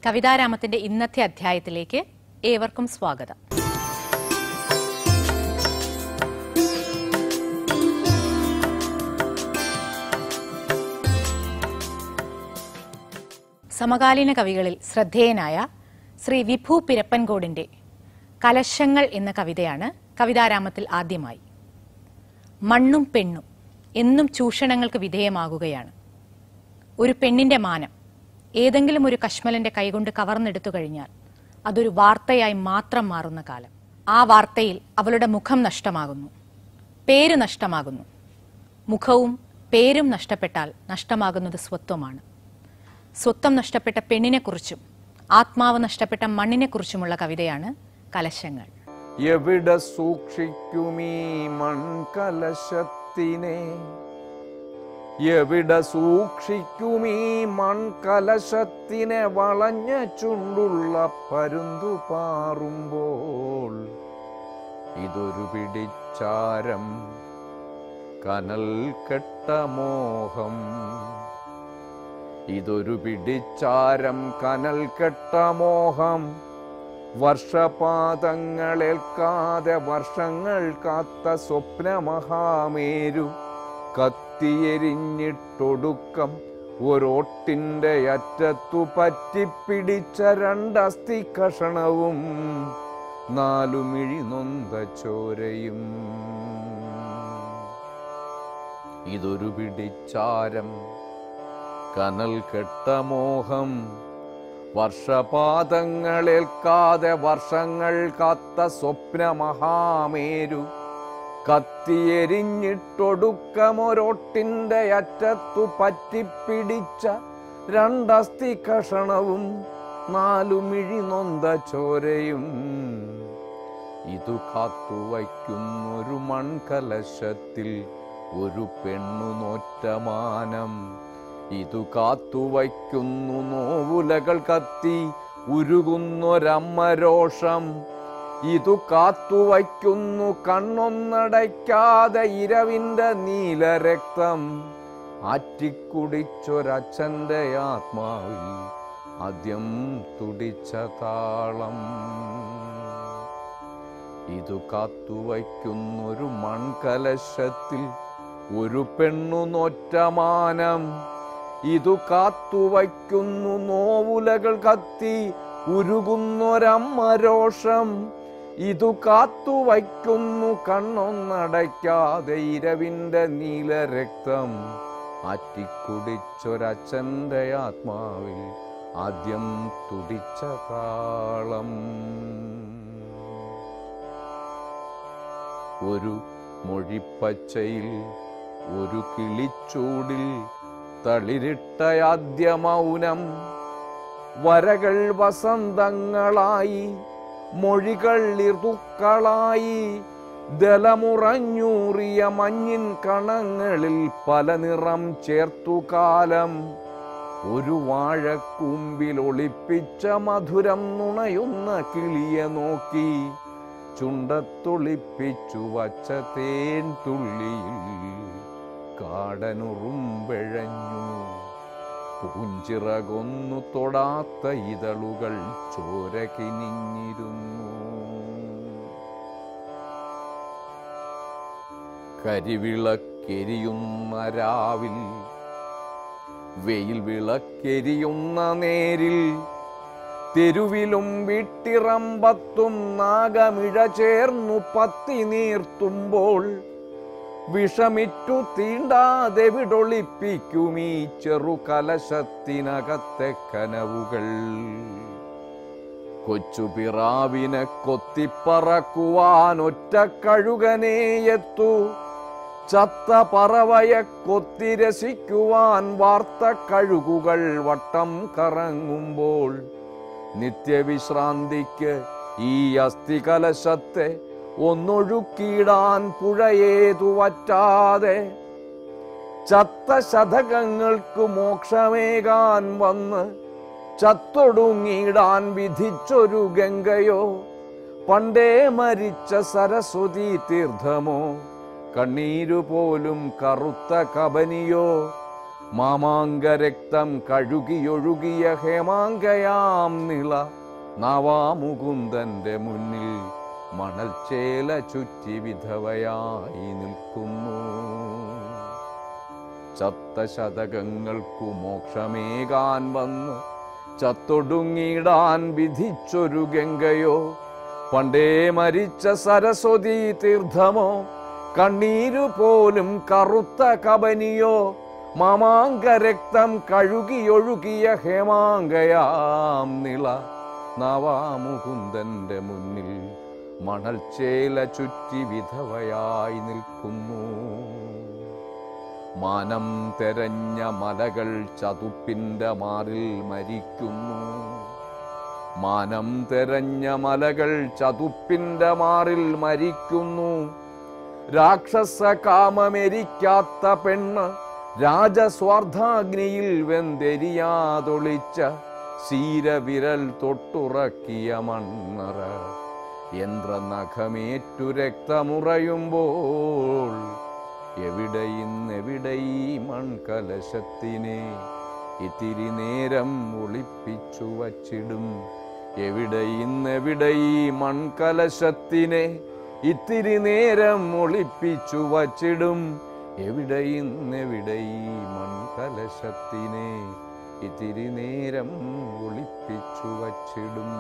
കവിതാരാമത്തിന്റെ ഇന്നത്തെ അധ്യായത്തിലേക്ക് ഏവർക്കും സ്വാഗതം സമകാലീന കവികളിൽ ശ്രദ്ധേയനായ ശ്രീ വിഭു പിരപ്പൻകോടിന്റെ കലശങ്ങൾ എന്ന കവിതയാണ് കവിതാരാമത്തിൽ ആദ്യമായി മണ്ണും പെണ്ണും എന്നും ചൂഷണങ്ങൾക്ക് വിധേയമാകുകയാണ് ഒരു പെണ്ണിന്റെ മാനം ഏതെങ്കിലും ഒരു കശ്മലന്റെ കൈകൊണ്ട് കവർന്നെടുത്തു കഴിഞ്ഞാൽ അതൊരു വാർത്തയായി മാത്രം മാറുന്ന കാലം ആ വാർത്തയിൽ അവളുടെ മുഖം നഷ്ടമാകുന്നു പേര് നഷ്ടമാകുന്നു മുഖവും പേരും നഷ്ടപ്പെട്ടാൽ നഷ്ടമാകുന്നത് സ്വത്വമാണ് സ്വത്വം നഷ്ടപ്പെട്ട പെണ്ണിനെക്കുറിച്ചും ആത്മാവ് നഷ്ടപ്പെട്ട മണ്ണിനെക്കുറിച്ചുമുള്ള കവിതയാണ് കലശങ്ങൾ എവിടെ സൂക്ഷിക്കുമീ മൺകലശത്തിനെ എവിടെ സൂക്ഷിക്കുമീ മൺകലശത്തിനെ വളഞ്ഞ ചുണ്ടുള്ള പരുന്തു പാറുമ്പോൾ ഇതൊരു പിടിച്ചാരം കനൽ കെട്ട മോഹം ഇതൊരു പിടിച്ചാരം കനൽ കെട്ട മോഹം വർഷപാതങ്ങളേൽക്കാതെ വർഷങ്ങൾ കാത്ത സ്വപ്നമഹാമേരു കത്തിയെരിഞ്ഞിട്ടൊടുക്കം ഒരോട്ടിന്റെ അറ്റത്തു പറ്റിപ്പിടിച്ച രണ്ടസ്ഥി കഷണവും നാലുമിഴി നൊന്ത ചോരയും ഇതൊരു പിടിച്ചാരം കനൽ കെട്ട മോഹം വർഷപാതങ്ങളേൽക്കാതെ വർഷങ്ങൾ കാത്ത സ്വപ്നമഹാമേരു കത്തിയെരിഞ്ഞിട്ടൊടുക്കമൊരൊട്ടിന്റെ അറ്റത്തു പറ്റിപ്പിടിച്ച രണ്ടസ്ഥി കഷണവും നാലുമിഴി നൊന്ത ചോരയും ഇതു കാത്തുവയ്ക്കുന്നൊരു മൺകലശത്തിൽ ഒരു പെണ്ണു നോറ്റമാനം ഇതു കാത്തുവയ്ക്കുന്നു നോവുലകൾ കത്തി ഉരുകുന്നൊരമ്മരോഷം ഇതു കാത്തുവയ്ക്കുന്നു കണ്ണൊന്നടയ്ക്കാതെ ഇരവിന്റെ നീലരക്തം ആറ്റിക്കുടിച്ചൊരച്ഛന്റെ ആത്മാവിൽ ആദ്യം തുടിച്ച താളം ഇതു കാത്തുവയ്ക്കുന്നൊരു മൺകലശത്തിൽ ഒരു പെണ്ണു നോറ്റമാനം ഇതു കാത്തുവയ്ക്കുന്നു നോവുലകൾ കത്തി ഉരുകുന്നൊരമ്മരോഷം ഇതു കാത്തുവയ്ക്കുന്നു കണ്ണൊന്നടയ്ക്കാതെ ഇരവിന്റെ നീലരക്തം ആറ്റിക്കുടിച്ചൊരച്ഛന്റെ ആത്മാവിൽ ആദ്യം തുടിച്ച താളം ഒരു മൊഴിപ്പച്ചയിൽ ഒരു കിളിച്ചൂടിൽ തളിരിട്ടയാദ്യ മൗനം വരകൾ വസന്തങ്ങളായി മൊഴികൾ ഋതുക്കളായി ദലമുറഞ്ഞൂറിയ മഞ്ഞിൻ കണങ്ങളിൽ പല നിറം ചേർത്തു കാലം ഒരു വാഴക്കൂമ്പിൽ ഒളിപ്പിച്ച മധുരം നുണയുന്ന കിളിയെ നോക്കി ചുണ്ടത്തൊളിപ്പിച്ചു വച്ച തേൻ തുള്ളിയിൽ കാടനുറുമ്പെഴഞ്ഞു പൂഞ്ചിറകൊന്നു തൊടാത്ത ഇതളുകൾ ചോര കിനിഞ്ഞിരുന്നു കരിവിളക്കെരിയുന്ന രാവിൽ വെയിൽ വിളക്കെരിയുന്ന നേരിൽ തെരുവിലും വിട്ടിറമ്പത്തും നാഗമിഴ ചേർന്നു പത്തി നീർത്തുമ്പോൾ വിഷമിറ്റു തീണ്ടാതെ വിടൊളിപ്പിക്കുമീ ചെറു കലശത്തിനകത്തെ കനവുകൾ കൊച്ചുപിറാവിനെ കൊത്തിപ്പറക്കുവാൻ ഒറ്റ കഴുകനെയെത്തു ചത്ത പറവയെ കൊത്തിരസിക്കുവാൻ വാർത്ത കഴുകുകൾ വട്ടം കറങ്ങുമ്പോൾ നിത്യവിശ്രാന്തിക്ക് ഈ അസ്ഥികലശത്തെ ഒന്നൊഴുക്കിയിടാൻ പുഴയേതു വറ്റാതെ ചത്ത ശതകങ്ങൾക്ക് മോക്ഷമേകാൻ വന്ന് ചത്തൊടുങ്ങിയിടാൻ വിധിച്ചൊരു ഗംഗയോ പണ്ടേ മരിച്ച സരസ്വതി തീർത്ഥമോ കണ്ണീരു പോലും കറുത്ത കബനിയോ മാമാങ്കരക്തം കഴുകിയൊഴുകിയ ഹേമാങ്കയാം നിള നവാമുകുന്ദന്റെ മുന്നിൽ മണൽ ചേല ചുറ്റി വിധവയായി നിൽക്കുന്നു ചത്ത ശതകങ്ങൾക്കു മോക്ഷമേകാൻ വന്ന് ചത്തൊടുങ്ങിടാൻ വിധിച്ചൊരു ഗംഗയോ പണ്ടേ മരിച്ച സരസ്വതി തീർത്ഥമോ കണ്ണീരു പോലും കറുത്ത കബനിയോ മാമാങ്കരക്തം കഴുകിയൊഴുകിയ ഹേമാങ്കയാം നിള നവാമുകുന്ദന്റെ മുന്നിൽ മണൽ ചേല ചുറ്റി വിധവയായി നിൽക്കുന്നു മാനം തെരഞ്ഞ മലകൾ ചതുപ്പിന്റെ മാറിൽ മരിക്കുന്നു മാനം തെരഞ്ഞ മലകൾ ചതുപ്പിന്റെ മാറിൽ മരിക്കുന്നു രാക്ഷസ കാമമെരിക്കാത്ത പെണ്ണ് രാജസ്വാർത്ഥാഗ്നിയിൽ വെന്തെരിയാതൊളിച്ച ശീരവിരൽ തൊട്ടുറക്കിയ മണ്ണറ യന്ത്രനഖമേറ്റു രക്തമുറയുമ്പോൾ എവിടെ ഇന്നെവിടെ ഈ മൺകലശത്തിനെ ഇത്തിരി നേരം ഒളിപ്പിച്ചു വച്ചിടും എവിടെ ഇന്നെവിടെ ഈ മൺകലശത്തിനെ ഇത്തിരി നേരം ഒളിപ്പിച്ചു വച്ചിടും എവിടെ ഇന്നെവിടെ ഈ മൺകലശത്തിനെ ഇത്തിരി നേരം ഒളിപ്പിച്ചു വച്ചിടും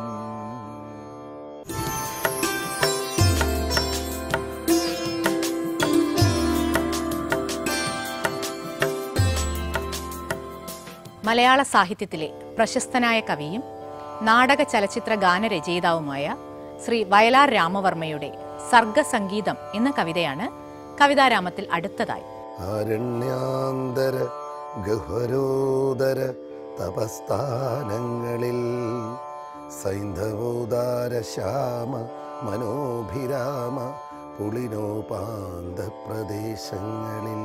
മലയാള സാഹിത്യത്തിലെ പ്രശസ്തനായ കവിയും നാടക ചലച്ചിത്ര ഗാനരചയിതാവുമായ ശ്രീ വയലാർ രാമവർമ്മയുടെ സർഗസംഗീതം എന്ന കവിതയാണ് കവിതാരാമത്തിൽ അടുത്തതായി അരണ്യാന്തര ഗഹ്വരോദര തപസ്ഥാനങ്ങളിൽ സൈന്ധവോദാര ശ്യാമ മനോഭിരാമ പുളിനോപാന്ത പ്രദേശങ്ങളിൽ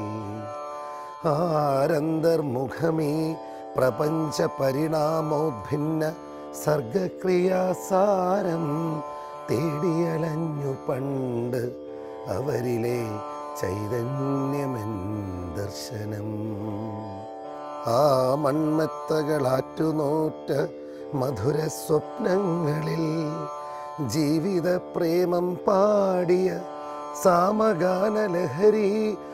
ആരന്തർമുഖമീ പ്രപഞ്ച പരിണാമോദ്ഭിന്ന സർഗക്രിയാസാരം തേടിയലഞ്ഞു പണ്ട് അവരിലെ ചൈതന്യമെൻ ദർശനം ആ മൺമെത്തകളാറ്റുനോറ്റ മധുര സ്വപ്നങ്ങളിൽ ജീവിത പ്രേമം പാടിയ സാമഗാനലഹരി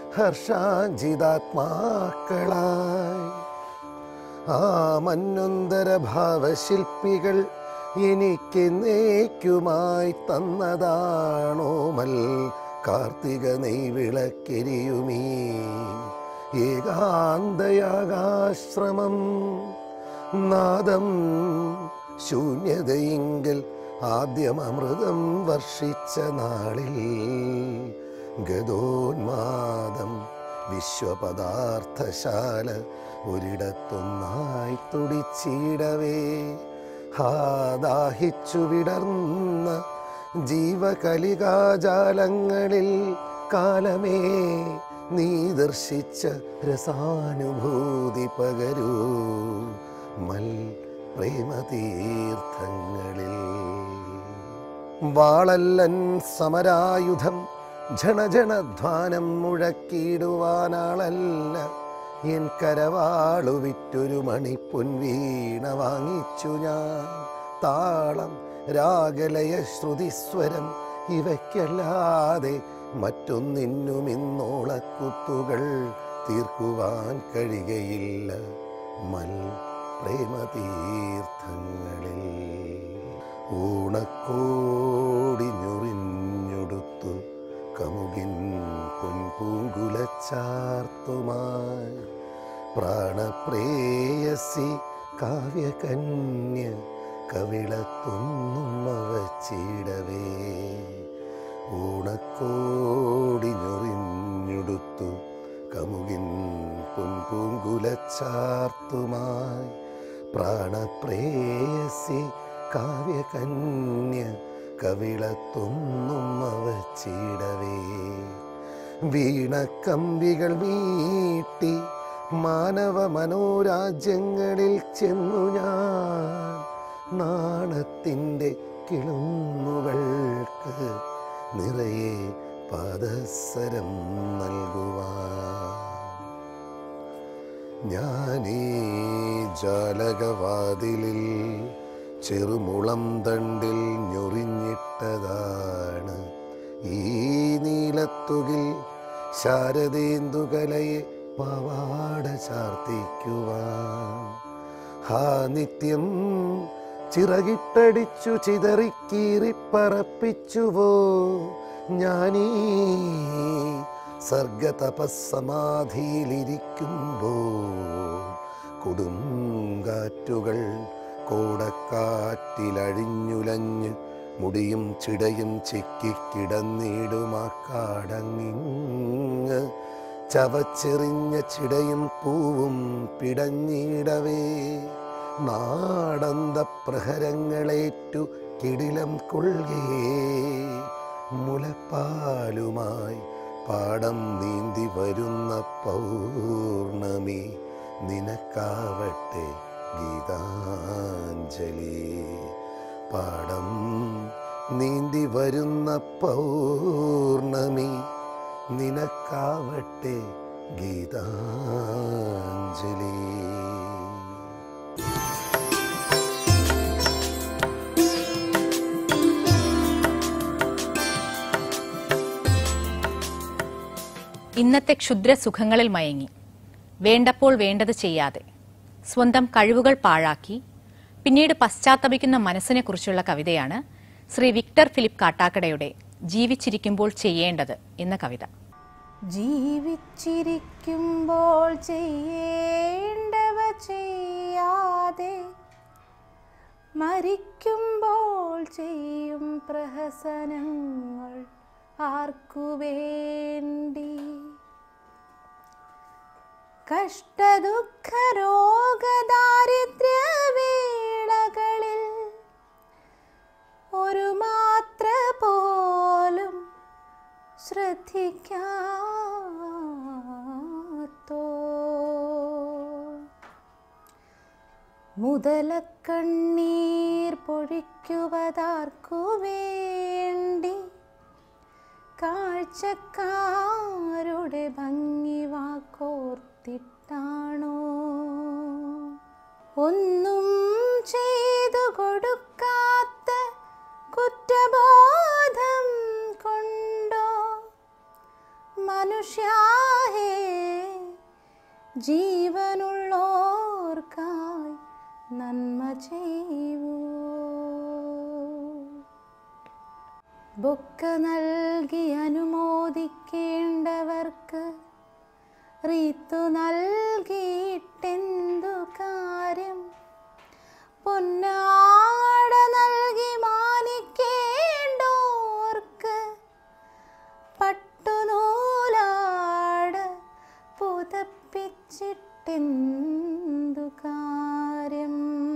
ഹർഷാജിതാത്മാക്കളായി ആ മന്നൊന്തര ഭാവശില്പികൾ എനിക്ക് നേക്കുമായി തന്നതാണോമൽ കാർത്തിക നെയ്വിളക്കെരിയുമീ ഏകാന്തയാകാശ്രമം നാദം ശൂന്യതയിങ്കൽ ആദ്യമമൃതം വർഷിച്ച നാളിൽ ഗതോന്മാദം വിശ്വപദാർത്ഥശാല ഒരിടത്തൊന്നായി തുടിച്ചിടവേ ഹാദാഹിച്ചു വിടർന്ന ജീവകലികാജാലങ്ങളിൽ കാലമേ നീ ദർശിച്ച രസാനുഭൂതി പകരൂ മൽ പ്രേമതീർത്ഥങ്ങളിൽ വാളല്ലൻ സമരായുധം ഝണഝണധ്വാനം മുഴക്കിയിടുവാനാളല്ല എൻ കരവാളു വിറ്റൊരു മണിപ്പൊൻവീണ വാങ്ങിച്ചു ഞാൻ താളം രാഗലയ ശ്രുതിസ്വരം ഇവയ്ക്കല്ലാതെ മറ്റൊന്നിന്നും ഇന്നോളക്കുത്തുകൾ തീർക്കുവാൻ കഴിയുകയില്ല മൽ പ്രേമതീർത്ഥങ്ങളിൽ ഊണക്കോടി ഞൊറിഞ്ഞൊടുത്തു കമുകിൻ പൊൻപൂങ്കുലച്ചാർത്തുമായി പ്രാണപ്രേയസി കാവ്യകന്യ കവിളത്തൊന്നും അവച്ചിടവേ ഊണക്കോടി ഞൊറിഞ്ഞൊടുത്തു കമുകിൻ പൊൻപൂങ്കുലച്ചാർത്തുമായി പ്രാണപ്രേയസി കാവ്യകന്യ കവിളത്തൊന്നും അവച്ചിടവേ വീണക്കമ്പികൾ മീട്ടി മാനവ മനോരാജ്യങ്ങളിൽ ചെന്നു ഞാൻ നാണത്തിൻ്റെ കിളുന്നുകൾക്ക് നിറയെ പാദസരം നൽകുവാൻ ഞാനീ ജാലകവാതിലിൽ ചെറുമുളം തണ്ടിൽ ഞൊറിഞ്ഞിട്ടതാണ് ഈ നീലത്തുകിൽ ശാരദേന്ദുകലയെ പവാട ചാർത്തിക്കുവാൻ ഹാ നിത്യം ചിറകിട്ടടിച്ചു ചിതറിക്കീറിപ്പറപ്പിച്ചുവോ ഞാനീ സർഗതപസ്സമാധിയിലിരിക്കുമ്പോൾ കൊടുങ്കാറ്റുകൾ കോടക്കാറ്റിലഴിഞ്ഞുലഞ്ഞ് മുടിയും ചിടയും ചിക്കിക്കിടന്നിടുമാക്കാടങ്ങിങ് ചവച്ചെറിഞ്ഞ ചിടയും പൂവും പിടഞ്ഞിടവേ നാടന്ത പ്രഹരങ്ങളേറ്റു കിടിലം കൊള്ളുകേ മുലപ്പാലുമായി പാടം നീന്തി വരുന്ന പൗർണമി നിനക്കാവട്ടെ ഗീതാഞ്ജലി പാടം നീന്തി വരുന്ന പൗർണമി നിനക്കാവട്ടെ ഗീതാഞ്ജലി ഇന്നത്തെ ക്ഷുദ്ര സുഖങ്ങളിൽ മയങ്ങി വേണ്ടപ്പോൾ വേണ്ടത് ചെയ്യാതെ സ്വന്തം കഴിവുകൾ പാഴാക്കി പിന്നീട് പശ്ചാത്തപിക്കുന്ന മനസ്സിനെക്കുറിച്ചുള്ള കവിതയാണ് ശ്രീ വിക്ടർ ഫിലിപ്പ് കാട്ടാക്കടയുടെ ജീവിച്ചിരിക്കുമ്പോൾ ചെയ്യേണ്ടത് എന്ന കവിത ജീവിച്ചിരിക്കുമ്പോൾ ചെയ്യേണ്ടവ ചെയ്യാതെ മരിക്കുമ്പോൾ ചെയ്യും പ്രഹസനങ്ങൾ ആർക്കു വേണ്ടി കഷ്ടദുഃഖ രോഗദാരിദ്ര്യ വേളകളിൽ ഒരു മാത്ര പോലും ശ്രദ്ധിക്കാത്തോ മുതലക്കണ്ണീർ പൊഴിക്കുവതാർക്കു വേണ്ടി കാഴ്ചക്കാരുടെ ഭംഗി വാക്കോർത്തിട്ടാണോ ഒന്നും ചെയ്തു കൊടുക്കാത്ത കുറ്റബോധം കൊണ്ടോ മനുഷ്യാഹേ ജീവനുള്ളോർക്കായി നന്മ ചെയ്യൂ ബൊക്ക നൽകി അനുമോദിക്കേണ്ടവർക്ക് റീത്തു നൽകിയിട്ടെന്തു കാര്യം പൊന്നാട നൽകി മാനിക്കേണ്ടോർക്ക് പട്ടുനൂലാട് പുതപ്പിച്ചിട്ടെന്തു കാര്യം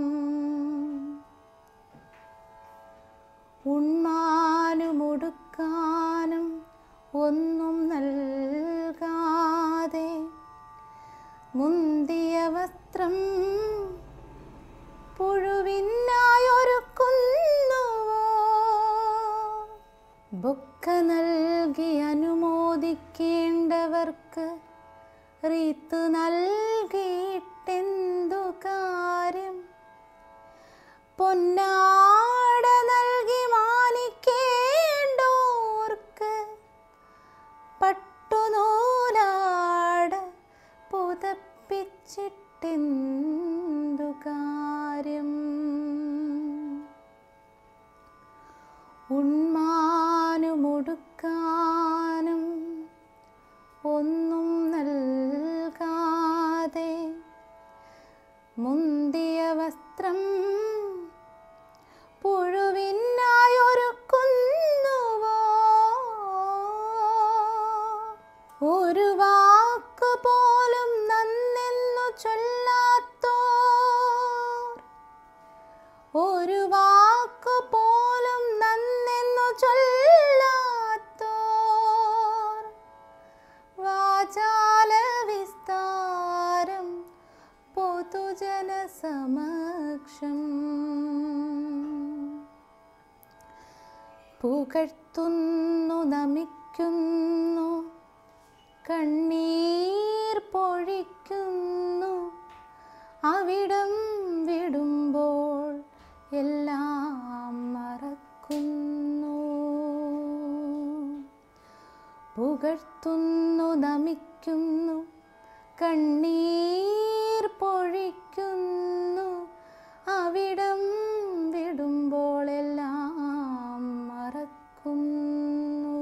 ഉണ്മാനും ഒടുക്കാനും ഒന്നും നൽകാതെ മുന്തിയ വസ്ത്രം പുഴുവിനായൊരുക്കുന്നുവോ ബുക്ക നൽകി അനുമോദിക്കേണ്ടവർക്ക് റീത്ത് നൽകിയിട്ടെന്തു കാര്യം പൊന്നാട നൽകി മാനിക്കേണ്ടോർക്ക് പട്ടുനൂലാട് പുതപ്പിച്ചിട്ടെന്തു കാര്യം ഉണ്മാനുമൊടുക്കാനും ഒന്നും നൽകാതെ മുന്തിയ വസ്ത്രം പുഴുവിനായൊരുക്കുന്നുവോ ഒരു വാക്ക് പോലും നന്നെന്നു ചൊല്ലാത്തോർ ഒരു വാക്ക് പോലും നന്നെന്നു ചൊല്ലാത്തോർ വാചാല വിസ്താരം പൊതുജന സമക്ഷം പുകഴ്ത്തുന്നു നമിക്കുന്നു കണ്ണീർ പൊഴിക്കുന്നു പുകഴ്ത്തുന്നു നമിക്കുന്നു കണ്ണീർ പൊഴിക്കുന്നു അവിടം വിടുമ്പോഴെല്ലാം മറക്കുന്നു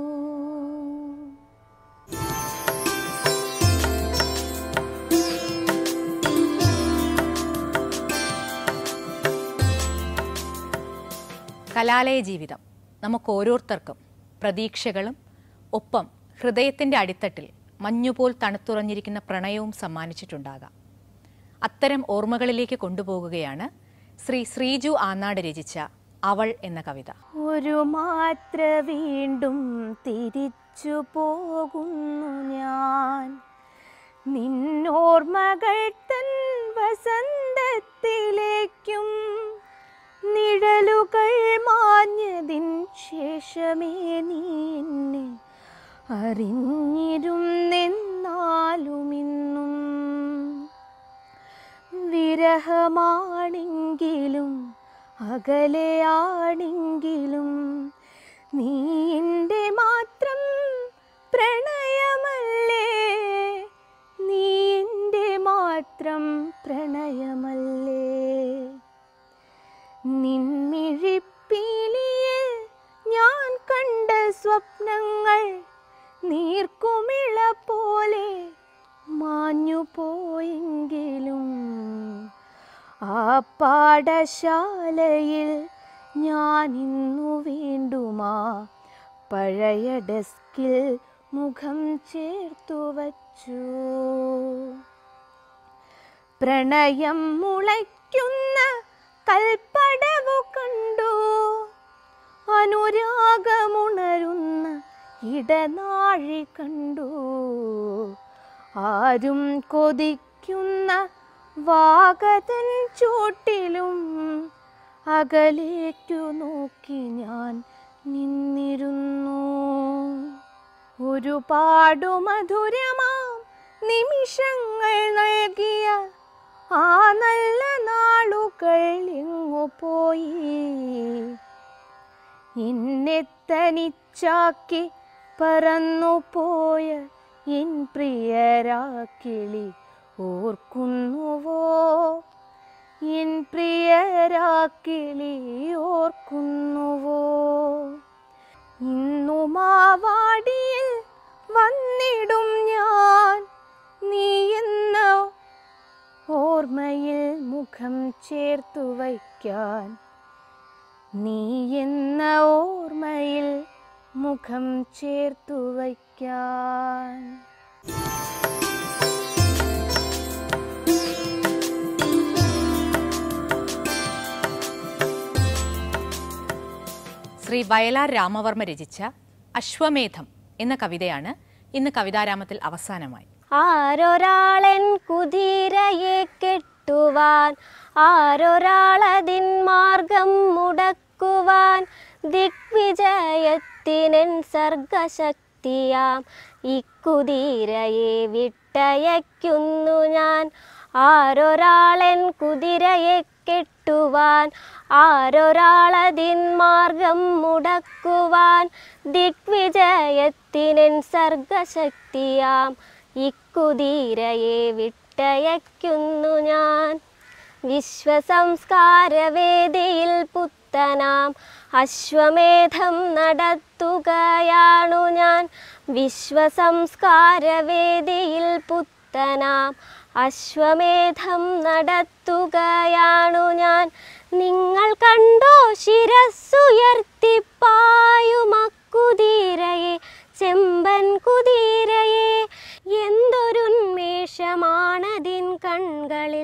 കലാലയ ജീവിതം നമുക്ക് ഓരോരുത്തർക്കും പ്രതീക്ഷകളും ഒപ്പം ഹൃദയത്തിൻ്റെ അടിത്തട്ടിൽ മഞ്ഞുപോൽ തണുത്തുറഞ്ഞിരിക്കുന്ന പ്രണയവും സമ്മാനിച്ചിട്ടുണ്ടാകാം അത്തരം ഓർമ്മകളിലേക്ക് കൊണ്ടുപോകുകയാണ് ശ്രീ ശ്രീജു ആനാട് രചിച്ച അവൾ എന്ന കവിത ഒരു മാത്ര വീണ്ടും തിരിച്ചു പോകുന്നു ഞാൻ നിന്നോർമകൾ തൻ വസന്തത്തിലേക്കും നിഴലുകൾ മാഞ്ഞതിൻ ശേഷമേ നീ എന്നെ അറിഞ്ഞിരുന്നെന്നാലുമിന്നും വിരഹമാണെങ്കിലും അകലെയാണെങ്കിലും നീ എൻ്റെ മാത്രം പ്രണയമല്ലേ നീ എൻ്റെ മാത്രം പ്രണയമല്ലേ നിൻമിഴിപ്പീലിയിൽ ഞാൻ കണ്ട സ്വപ്നങ്ങൾ നീർക്കുമിള പോലെ മാഞ്ഞു പോയെങ്കിലും ആ പാഠശാലയിൽ ഞാൻ ഇന്നു വീണ്ടുമാ പഴയ ഡെസ്കിൽ മുഖം ചേർത്തു വച്ചു പ്രണയം മുളയ്ക്കുന്ന കൽപ്പടവു കണ്ടു അനുരാഗമുണരുന്ന ഇടനാഴി കണ്ടു ആരും കൊതിക്കുന്ന വാഗതൻ ചൂട്ടിലും അകലേക്കു നോക്കി ഞാൻ നിന്നിരുന്നു ഒരുപാടു മധുരമാം നിമിഷങ്ങൾ നൽകിയ ആ നല്ല നാളുകൾ എങ്ങു പോയി എന്നെ തനിച്ചാക്കി പറന്നു പോയ എൻ പ്രിയരാക്കിളി ഓർക്കുന്നുവോ എൻ പ്രിയരാക്കിളി ഓർക്കുന്നുവോ ഇന്നുമാവാടിയിൽ വന്നിടും ഞാൻ നീ എന്ന ഓർമ്മയിൽ മുഖം ചേർത്തു വയ്ക്കാൻ നീ എന്ന ഓർമ്മയിൽ മുഖം ചേർത്തു വയ്ക്കാൻ ശ്രീ വയലാർ രാമവർമ്മ രചിച്ച അശ്വമേധം എന്ന കവിതയാണ് ഇന്ന് കവിതാരാമത്തിൽ അവസാനമായി ആരൊരാളൻ കുതിരയെ കെട്ടുവാൻ ആരൊരാളതിൻ മാർഗം മുടക്കുവാൻ ദിഗ്വിജയത്തിനൻ സർഗശക്തിയാം ഇക്കുതിരയെ വിട്ടയക്കുന്നു ഞാൻ ആരൊരാളൻ കുതിരയെ കെട്ടുവാൻ ആരൊരാളതിൻ മാർഗം മുടക്കുവാൻ ദിഗ്വിജയത്തിനൻ സർഗശക്തിയാം ഇക്കുതിരയെ വിട്ടയക്കുന്നു ഞാൻ വിശ്വസംസ്കാരവേദിയിൽ പുത്തനാം അശ്വമേധം നടത്തുകയാണു ഞാൻ വിശ്വസംസ്കാരവേദിയിൽ പുത്തനാം അശ്വമേധം നടത്തുകയാണു ഞാൻ നിങ്ങൾ കണ്ടോ ശിരസ്സുയർത്തിപ്പായുമക്കുതിരയെ ചെമ്പൻ കുതിരയെ എന്തൊരുന്മേഷമാണതിൻ കൺകളിൽ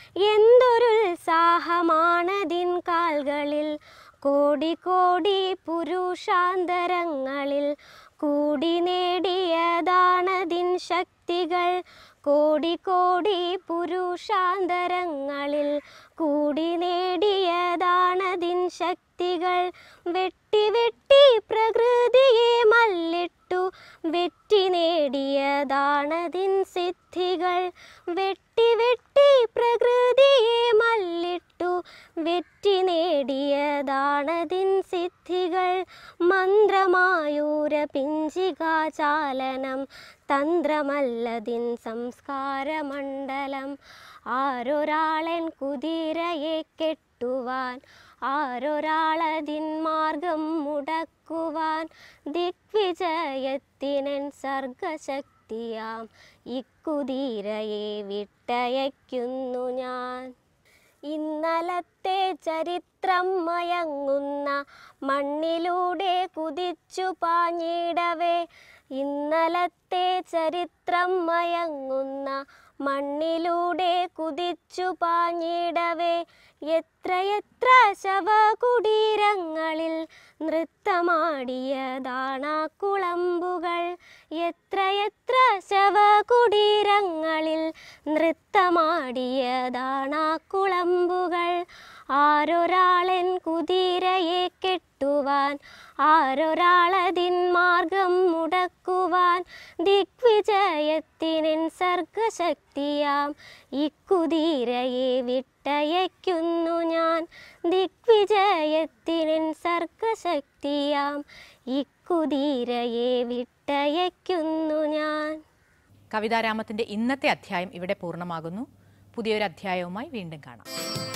എന്തൊരുത്സാഹമാണതിൻ കാൽകളിൽ കോടി കോടി പുരുഷാന്തരങ്ങളിൽ കൂടി നേടിയതാണതിൻ ശക്തികൾ കോടി കോടി പുരുഷാന്തരങ്ങളിൽ കൂടി നേടിയതാണതിൻ ശക്തികൾ വെട്ടി വെട്ടി പ്രകൃതിയെ മല്ലിട്ടു വെറ്റി നേടിയതാണതിൻ സിദ്ധികൾ വെട്ടി വെട്ടി പ്രകൃതിയെ മല്ലിട്ടു വെറ്റി നേടിയതാണതിൻ സിദ്ധികൾ മന്ത്രമായൂര പിഞ്ചിക വാചാലനം തന്ത്രമല്ലതിൻ സംസ്കാരമണ്ഡലം ആരൊരാളൻ കുതിരയെ കെട്ടുവാൻ ആരൊരാളതിൻ മാർഗം മുടക്കുവാൻ ദിഗ്വിജയത്തിനൻ സർഗശക്തിയാം ഇക്കുതിരയെ വിട്ടയയ്ക്കുന്നു ഞാൻ ഇന്നലത്തെ ചരിത്രം മയങ്ങുന്ന മണ്ണിലൂടെ കുതിച്ചു പാഞ്ഞിടവേ ഇന്നലത്തെ ചരിത്രം മയങ്ങുന്ന മണ്ണിലൂടെ കുതിച്ചു പാഞ്ഞിടവേ എത്രയെത്ര ശവകുടീരങ്ങളിൽ നൃത്തമാടിയതാണാ കുളമ്പുകൾ എത്രയെത്ര ശവകുടീരങ്ങളിൽ നൃത്തമാടിയതാണാ കുളമ്പുകൾ ആരൊരാളൻ കുതിരയെ കെട്ടുവാൻ ആരൊരാളതിൻ മാർഗം മുടക്കുവാൻ ദിഗ്വിജയത്തിനൻ സർഗശക്തിയാം ഇക്കുതിരയെ വിട്ടയയ്ക്കുന്നു ഞാൻ ദിഗ്വിജയത്തിനൻ സർഗശക്തിയാം ഇക്കുതിരയെ വിട്ടയയ്ക്കുന്നു ഞാൻ കവിതാരാമത്തിന്റെ ഇന്നത്തെ അധ്യായം ഇവിടെ പൂർണ്ണമാകുന്നു പുതിയൊരു അധ്യായവുമായി വീണ്ടും കാണാം